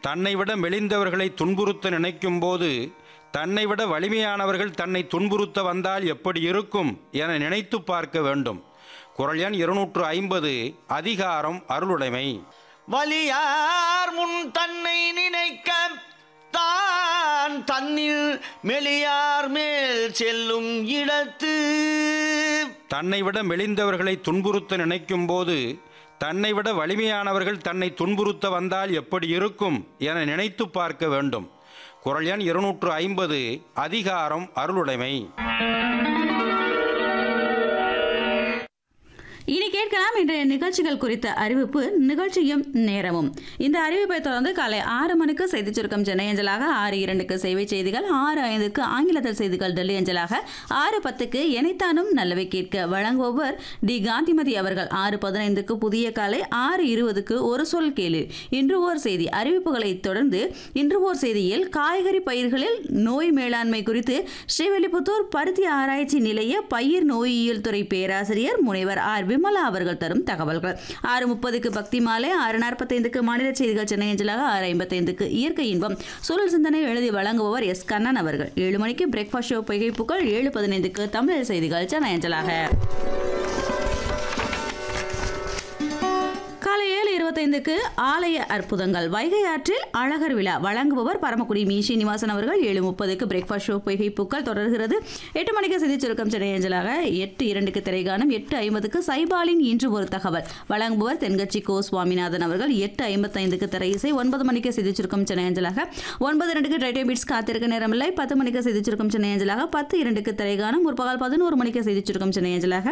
தன்னை விட மெலிந்தவர்களை துன்புறுத்த நினைக்கும் போது தன்னை விட வலிமையானவர்கள் தன்னை துன்புறுத்த வந்தால் எப்படி இருக்கும் என நினைத்து பார்க்க வேண்டும் குரல் எண் இருநூற்று ஐம்பது அதிகாரம் அருளுடைமை வலியார் முன் தன்னை நினைக்க தான் தன்னில் மெலியார் மேல் செல்லும் இடத்து தன்னை விட மெலிந்தவர்களை துன்புறுத்த நினைக்கும் போது தன்னை விட வலிமையானவர்கள் தன்னை துன்புறுத்த வந்தால் எப்படி இருக்கும் என நினைத்து பார்க்க வேண்டும் குரல் எண் இருநூற்று ஐம்பது அதிகாரம் அருளுடைமை இனி கேட்கலாம் இன்றைய நிகழ்ச்சிகள் குறித்த அறிவிப்பு நிகழ்ச்சியும் நேரமும் இந்த அறிவிப்பை தொடர்ந்து காலை ஆறு மணிக்கு செய்தி சுருக்கம் சென்னை அஞ்சலாக ஆறு இரண்டுக்கு செய்தி செய்திகள் ஆறு ஐந்துக்கு ஆங்கிலத்தில் செய்திகள் டெல்லி அஞ்சலாக ஆறு பத்துக்கு எனைத்தானும் நல்லவை கேட்க வழங்குபவர் டி காந்திமதி அவர்கள் ஆறு பதினைந்துக்கு புதிய காலை ஆறு இருபதுக்கு ஒரு சொல் கேளு இன்று ஓர் செய்தி அறிவிப்புகளை தொடர்ந்து இன்று ஓர் செய்தியில் காய்கறி பயிர்களில் நோய் மேலாண்மை குறித்து ஸ்ரீவில்லிபுத்தூர் பருத்தி ஆராய்ச்சி நிலைய பயிர் நோயியல் துறை பேராசிரியர் முனைவர் ஆர் விமலா அவர்கள் தரும் தகவல்கள் ஆறு முப்பதுக்கு பக்தி மாலை ஆறு நாற்பத்தைந்துக்கு மாநில செய்திகள் சென்னை அஞ்சலாக ஆறு ஐம்பத்தைந்துக்கு இயற்கை இன்பம் சூழல் சிந்தனை எழுதி வழங்குபவர் எஸ் கண்ணன் அவர்கள் ஏழு மணிக்கு பிரேக்ஃபாஸ்ட் ஷோ புகைப்புகள் ஏழு பதினைந்துக்கு தமிழ் செய்திகள் சென்னை அஞ்சலாக காலை ஏழு இருபத்தைந்துக்கு ஆலய அற்புதங்கள் வைகை ஆற்றில் அழகர் விழா வழங்குபவர் பரமக்குடி மீ ஸ்ரீனிவாசன் அவர்கள் ஏழு முப்பதுக்கு பிரேக்ஃபாஸ்ட் ஷோ பொய்கை பூக்கள் தொடர்கிறது எட்டு மணிக்கு செய்தி சுருக்கம் சென்னை அஞ்சலாக எட்டு இரண்டுக்கு திரைகானம் எட்டு ஐம்பதுக்கு சைபாலின் இன்று ஒரு தகவல் வழங்குபவர் தென்கட்சி கோ சுவாமிநாதன் அவர்கள் எட்டு ஐம்பத்தைந்துக்கு திரை இசை ஒன்பது மணிக்கு செய்தி சுருக்கம் சென்னை அஞ்சலாக ஒன்பது இரண்டுக்கு டைட்டோ பீட்ஸ் காத்திருக்க நேரமில்லை பத்து மணிக்கு செய்தி சுருக்கம் சென்னை அஞ்சலாக பத்து இரண்டுக்கு திரைகானம் முற்பகல் பதினோரு மணிக்கு செய்தி சுருக்கம் சென்னை அஞ்சலாக